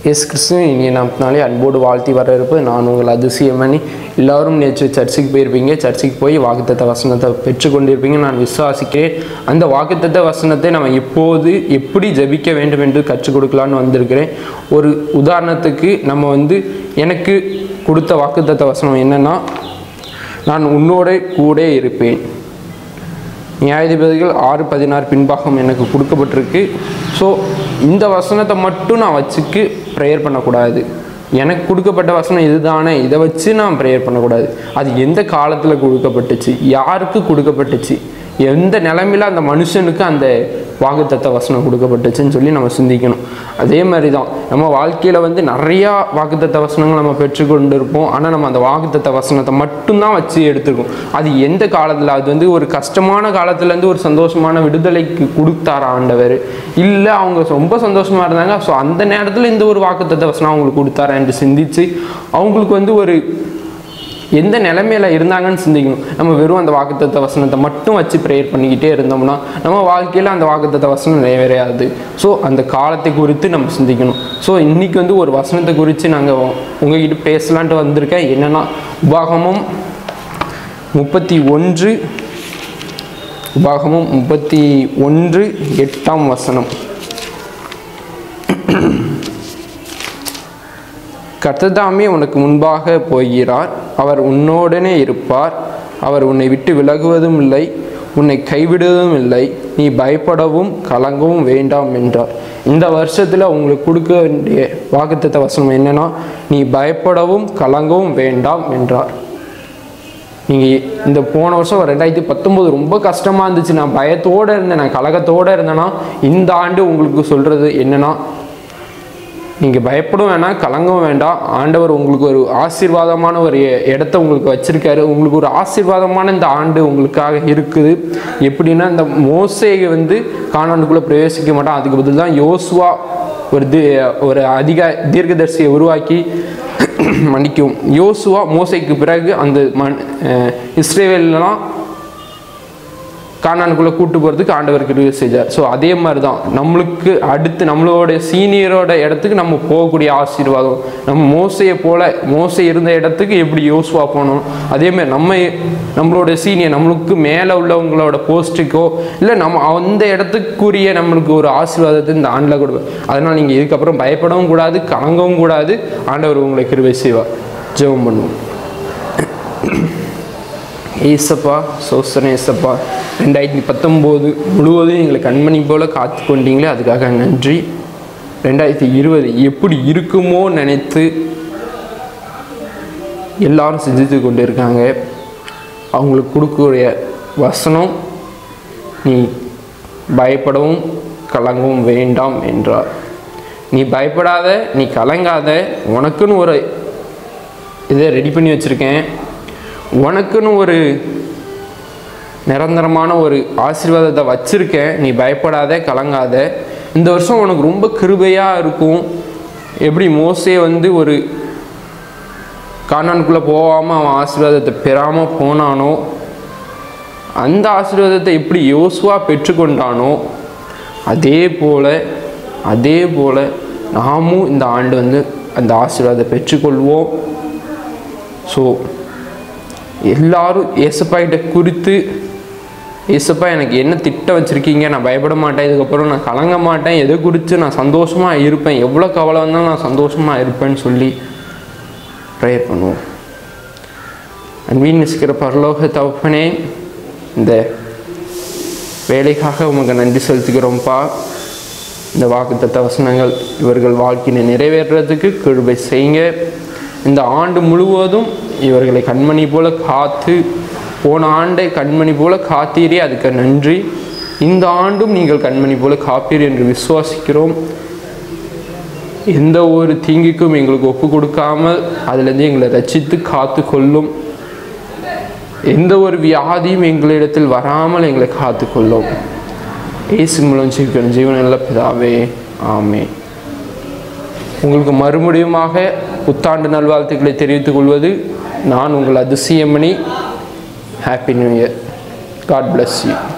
S கிறிஸ்துவின் இனிய நாமத்தினாலே அன்போடு வாழ்த்தி வரவேற்பது நான் உங்கள் அதிசயமணி எல்லாரும் நேற்று சர்ச்சுக்கு போயிருப்பீங்க சர்ச்சுக்கு போய் வாக்குத்தத்த வசனத்தை பெற்றுக்கொண்டிருப்பீங்க நான் விசுவாசிக்கிறேன் அந்த வாக்குத்தத்த வசனத்தை நம்ம எப்போது எப்படி ஜெபிக்க வேண்டும் என்று கற்றுக் கொடுக்கலான்னு வந்திருக்கிறேன் ஒரு உதாரணத்துக்கு நம்ம வந்து எனக்கு கொடுத்த வாக்குத்தத்த வசனம் என்னன்னா நான் உன்னோட கூட இருப்பேன் நியாயாதிபதிகள் ஆறு பதினாறு பின்பாகம் எனக்கு கொடுக்கப்பட்டிருக்கு ஸோ இந்த வசனத்தை மட்டும் நான் வச்சுக்கு ப்ரேயர் பண்ணக்கூடாது எனக்கு கொடுக்கப்பட்ட வசனம் இதுதானே இதை வச்சு நான் ப்ரேயர் பண்ணக்கூடாது அது எந்த காலத்தில் கொடுக்கப்பட்டுச்சு யாருக்கு கொடுக்கப்பட்டுச்சு எந்த நிலைமையில அந்த மனுஷனுக்கு அந்த வாக்குத்தத்த வசனம் கொடுக்கப்பட்டுச்சுன்னு சொல்லி நம்ம சிந்திக்கணும் அதே மாதிரி தான் நம்ம வாழ்க்கையில் வந்து நிறையா வாக்குத்தத்த வசனங்கள் நம்ம பெற்றுக்கொண்டு இருப்போம் ஆனால் நம்ம அந்த வாக்குத்தத்த வசனத்தை மட்டும்தான் வச்சு எடுத்துருக்கோம் அது எந்த காலத்தில் அது வந்து ஒரு கஷ்டமான காலத்துலேருந்து ஒரு சந்தோஷமான விடுதலைக்கு கொடுத்தாரா ஆண்டவர் இல்லை அவங்க ரொம்ப சந்தோஷமாக இருந்தாங்க ஸோ அந்த நேரத்தில் இந்த ஒரு வாக்குத்தத்த வசனம் அவங்களுக்கு கொடுத்தாரா என்று சிந்திச்சு அவங்களுக்கு வந்து ஒரு எந்த நிலைமையில இருந்தாங்கன்னு சிந்திக்கணும் நம்ம வெறும் அந்த வாக்குத்தத்த வசனத்தை மட்டும் வச்சு ப்ரேயர் பண்ணிக்கிட்டே இருந்தோம்னா நம்ம வாழ்க்கையில் அந்த வாக்குத்தத்த வசனம் நிறைவேறாது ஸோ அந்த காலத்தை குறித்து நம்ம சிந்திக்கணும் ஸோ இன்னைக்கு வந்து ஒரு வசனத்தை குறித்து நாங்கள் உங்ககிட்ட பேசலான்ட்டு வந்திருக்கேன் என்னன்னா உபாகமும் முப்பத்தி ஒன்று உபாகமும் முப்பத்தி ஒன்று எட்டாம் வசனம் கர்த்ததாமே உனக்கு முன்பாக போகிறார் அவர் உன்னோடனே இருப்பார் அவர் உன்னை விட்டு விலகுவதும் இல்லை உன்னை கைவிடுவதும் இல்லை நீ பயப்படவும் கலங்கவும் வேண்டாம் என்றார் இந்த வருஷத்தில் உங்களுக்கு கொடுக்க வேண்டிய வாக்குத்தத்த வசனம் என்னன்னா நீ பயப்படவும் கலங்கவும் வேண்டாம் என்றார் நீங்கள் இந்த போன வருஷம் ரெண்டாயிரத்தி பத்தொம்போது ரொம்ப கஷ்டமாக இருந்துச்சு நான் பயத்தோடு இருந்தேன் நான் கலகத்தோடு இருந்தேன்னா இந்த ஆண்டு உங்களுக்கு சொல்கிறது என்னன்னா நீங்கள் பயப்படும் வேணாம் கலங்கவும் வேண்டாம் ஆண்டவர் உங்களுக்கு ஒரு ஆசீர்வாதமான ஒரு இ- இடத்த உங்களுக்கு வச்சிருக்காரு உங்களுக்கு ஒரு ஆசீர்வாதமான இந்த ஆண்டு உங்களுக்காக இருக்குது எப்படின்னா இந்த மோசேயை வந்து காணாண்டுக்குள்ளே பிரவேசிக்க மாட்டான் அதுக்கு பதில் தான் யோசுவா ஒரு தி ஒரு அதிக தீர்க்கதரிசியை உருவாக்கி மன்னிக்கும் யோசுவா மோசைக்கு பிறகு அந்த மண் அஹ் இஸ்ரேவேல்லாம் கானானுக்குள்ளே கூட்டு போகிறதுக்கு ஆண்டவர் கிருபை செஞ்சார் ஸோ அதே மாதிரி தான் நம்மளுக்கு அடுத்து நம்மளோட சீனியரோட இடத்துக்கு நம்ம போகக்கூடிய ஆசீர்வாதம் நம்ம மோசையை போல மோசை இருந்த இடத்துக்கு எப்படி யோசுவா போனோம் அதே மாதிரி நம்ம நம்மளோட சீனியர் நம்மளுக்கு மேலே உள்ளவங்களோட போஸ்ட்டுக்கோ இல்லை நம்ம அந்த இடத்துக்குரிய நம்மளுக்கு ஒரு ஆசீர்வாதத்தை இந்த ஆண்டில் கொடுப்போம் அதனால் நீங்கள் இதுக்கப்புறம் பயப்படவும் கூடாது கலங்கவும் கூடாது ஆண்டவர் உங்களை கிருபை செய்வார் ஜெபம் பண்ணுவோம் ஏசப்பா சோசன ஏசப்பா ரெண்டாயிரத்தி பத்தொம்போது முழுவதும் எங்களை கண்மணி போல காத்து கொண்டீங்களே அதுக்காக நன்றி ரெண்டாயிரத்தி இருபது எப்படி இருக்குமோ நினைத்து எல்லாரும் சிந்தித்து கொண்டு இருக்காங்க அவங்களுக்கு கொடுக்கக்கூடிய வசனம் நீ பயப்படவும் கலங்கவும் வேண்டாம் என்றார் நீ பயப்படாத நீ கலங்காத உனக்குன்னு ஒரு இதை ரெடி பண்ணி வச்சுருக்கேன் உனக்குன்னு ஒரு நிரந்தரமான ஒரு ஆசீர்வாதத்தை வச்சிருக்கேன் நீ பயப்படாத கலங்காத இந்த வருஷம் உனக்கு ரொம்ப கிருபையாக இருக்கும் எப்படி மோசே வந்து ஒரு காணானுக்குள்ளே போகாமல் அவன் ஆசீர்வாதத்தை பெறாமல் போனானோ அந்த ஆசீர்வாதத்தை எப்படி யோசுவா பெற்றுக்கொண்டானோ அதே போல் அதே போல் நாமும் இந்த ஆண்டு வந்து அந்த ஆசீர்வாதத்தை பெற்றுக்கொள்வோம் ஸோ எல்லாரும் ஏசப்பா கிட்ட குறித்து ஏசப்பா எனக்கு என்ன திட்டம் வச்சுருக்கீங்க நான் பயப்பட மாட்டேன் இதுக்கப்புறம் நான் கலங்க மாட்டேன் எதை குறித்து நான் சந்தோஷமாக இருப்பேன் எவ்வளோ கவலை வந்தாலும் நான் சந்தோஷமாக இருப்பேன்னு சொல்லி ப்ரேயர் பண்ணுவோம் அன்பின் நிற்கிற பரலோக தகப்பனே இந்த வேலைக்காக உமக்கு நன்றி செலுத்துகிறோம்ப்பா இந்த வாக்குத்தத்த வசனங்கள் இவர்கள் வாழ்க்கையை நிறைவேற்றுறதுக்கு கிருபை செய்யுங்க இந்த ஆண்டு முழுவதும் இவர்களை கண்மணி போல காத்து போன ஆண்டை கண்மணி போல காத்தீரே அதுக்கு நன்றி இந்த ஆண்டும் நீங்கள் கண்மணி போல காப்பீர் என்று விசுவாசிக்கிறோம் எந்த ஒரு தீங்குக்கும் எங்களுக்கு ஒப்பு கொடுக்காமல் அதிலிருந்து எங்களை ரட்சித்து காத்து கொள்ளும் எந்த ஒரு வியாதியும் எங்களிடத்தில் வராமல் எங்களை காத்து கொள்ளும் ஏசு மூலம் ஜீவிக்கணும் ஜீவன் நல்ல பிதாவே ஆமே உங்களுக்கு மறுபடியுமாக புத்தாண்டு நல்வாழ்த்துக்களை தெரிவித்துக் கொள்வது நான் உங்கள் Athisayamani happy new year god bless you